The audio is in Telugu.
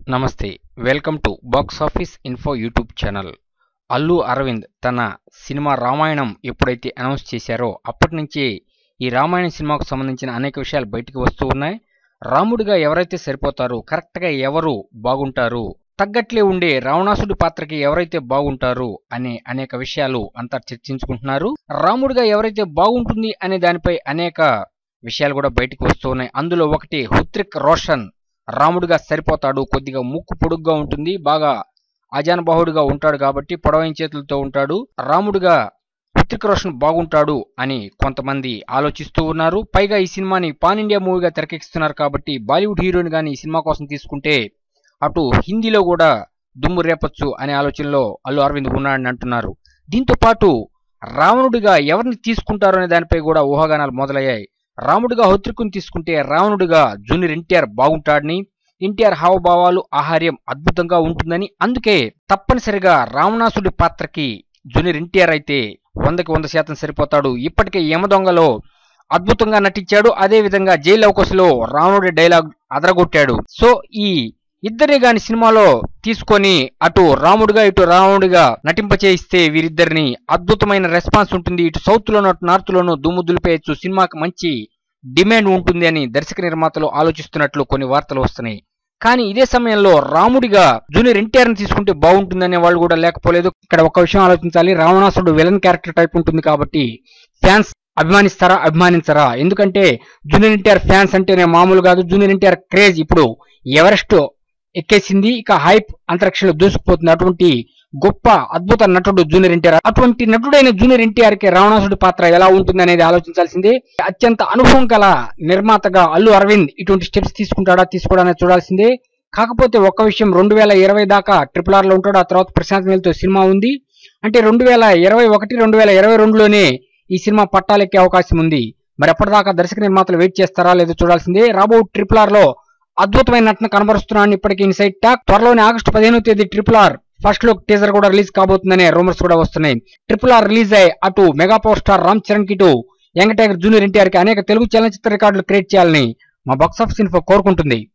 నమస్తే welcome to box office info YouTube channel Allu Aravind తన సినిమా రామాయణం ఎప్పుడైతే అనౌన్స్ చేశారో అప్పటి నుంచి ఈ రామాయణం సినిమాకు సంబంధించిన అనేక విషయాలు బయటికి వస్తూ ఉన్నాయి రాముడిగా ఎవరైతే సరిపోతారో కరెక్ట్గా ఎవరు బాగుంటారు తగ్గట్లే ఉండే రావణాసుడి పాత్రకి ఎవరైతే బాగుంటారు అనే అనేక విషయాలు అంతా చర్చించుకుంటున్నారు రాముడిగా ఎవరైతే బాగుంటుంది అనే దానిపై అనేక విషయాలు కూడా బయటికి వస్తూ ఉన్నాయి అందులో ఒకటి హృత్రిక్ రోషన్ రాముడిగా సరిపోతాడు కొద్దిగా ముక్కు పొడుగ్గా ఉంటుంది బాగా అజానబాహుడిగా ఉంటాడు కాబట్టి పొడవైన చేతులతో ఉంటాడు రాముడిగా హృతిక్ రోషన్ బాగుంటాడు అని కొంతమంది ఆలోచిస్తూ ఉన్నారు పైగా ఈ సినిమాని పాన్ ఇండియా మూవీగా తెరకెక్కిస్తున్నారు కాబట్టి బాలీవుడ్ హీరోయిన్ గాని ఈ సినిమా కోసం తీసుకుంటే అటు హిందీలో కూడా దుమ్ము రేపొచ్చు అనే ఆలోచనలో అల్లు అరవింద్ ఉన్నాడని అంటున్నారు దీంతో పాటు రావణుడిగా ఎవరిని తీసుకుంటారు అనే దానిపై కూడా ఊహాగానాలు మొదలయ్యాయి రాముడిగా హౌత్రికుని తీసుకుంటే రావణుడిగా జూనియర్ ఎన్టీఆర్ బాగుంటాడని ఎన్టీఆర్ హావభావాలు ఆహార్యం అద్భుతంగా ఉంటుందని అందుకే తప్పనిసరిగా రావణాసుడి పాత్రకి జూనియర్ ఎన్టీఆర్ అయితే వందకి వంద శాతం సరిపోతాడు ఇప్పటికే యమదొంగలో అద్భుతంగా నటించాడు అదే విధంగా జైలు అవకాశంలో రావణుడి డైలాగ్ అదరగొట్టాడు సో ఈ ఇద్దరిని గాని సినిమాలో తీసుకొని అటు రాముడిగా ఇటు రావణుడిగా నటింపచేయిస్తే వీరిద్దరిని అద్భుతమైన రెస్పాన్స్ ఉంటుంది ఇటు సౌత్ లోను అటు నార్త్ లోను దుమ్ము దులిపేయచ్చు సినిమాకి మంచి డిమాండ్ ఉంటుంది అని దర్శక నిర్మాతలు ఆలోచిస్తున్నట్లు కొన్ని వార్తలు వస్తున్నాయి కానీ ఇదే సమయంలో రాముడిగా జూనియర్ ఎన్టీఆర్ ని తీసుకుంటే బాగుంటుందనే వాళ్ళు కూడా లేకపోలేదు ఇక్కడ ఒక విషయం ఆలోచించాలి రావణాసుడు విలన్ క్యారెక్టర్ టైప్ ఉంటుంది కాబట్టి ఫ్యాన్స్ అభిమానిస్తారా అభిమానించరా ఎందుకంటే జూనియర్ ఎన్టీఆర్ ఫ్యాన్స్ అంటేనే మామూలు కాదు జూనియర్ ఎన్టీఆర్ క్రేజ్ ఇప్పుడు ఎవరెస్ట్ ఎక్కేసింది ఇక హైప్ అంతరిక్షంలో దూసుకుపోతుంది అటువంటి గొప్ప అద్భుత నటుడు జూనియర్ ఎన్టీఆర్ అటువంటి నటుడైన జూనియర్ ఎన్టీఆర్ కి రావణాసుడి పాత్ర ఎలా ఉంటుంది అనేది ఆలోచించాల్సిందే అత్యంత అనుభవం గల నిర్మాతగా అల్లు అరవింద్ ఇటువంటి స్టెప్స్ తీసుకుంటాడా తీసుకోవడా చూడాల్సిందే కాకపోతే ఒక్క విషయం రెండు వేల ఇరవై దాకా ట్రిపుల్ ఆర్ లో ఉంటాడు ఆ తర్వాత ప్రశాంత్ నీల్తో సినిమా ఉంది అంటే రెండు వేల ఇరవై ఒకటి రెండు వేల ఇరవై రెండులోనే ఈ సినిమా పట్టాలెక్కే అవకాశం ఉంది మరి ఎప్పటిదాకా దర్శక నిర్మాతలు వెయిట్ చేస్తారా లేదో చూడాల్సిందే రాబో ట్రిపుల్ ఆర్ లో అద్భుతమైన నటన కనబరుస్తున్నాడని ఇప్పటికీ ఇన్సైట్ టాక్ త్వరలోనే ఆగస్టు పదిహేనో తేదీ triple R first look teaser కూడా రిలీజ్ కాబోతుందనే రూమర్స్ కూడా వస్తున్నాయి ట్రిపుల్ ఆర్ రిలీజ్ అయ్యి అటు mega power star Ram Charan కి ఇటు యంగ్ టైగర్ జూనియర్ ఎన్టీఆర్ కి అనేక తెలుగు చలనచిత్ర రికార్డులు క్రియేట్ చేయాలని మా బాక్స్ ఆఫీస్ ఇన్ఫో కోరుకుంటుంది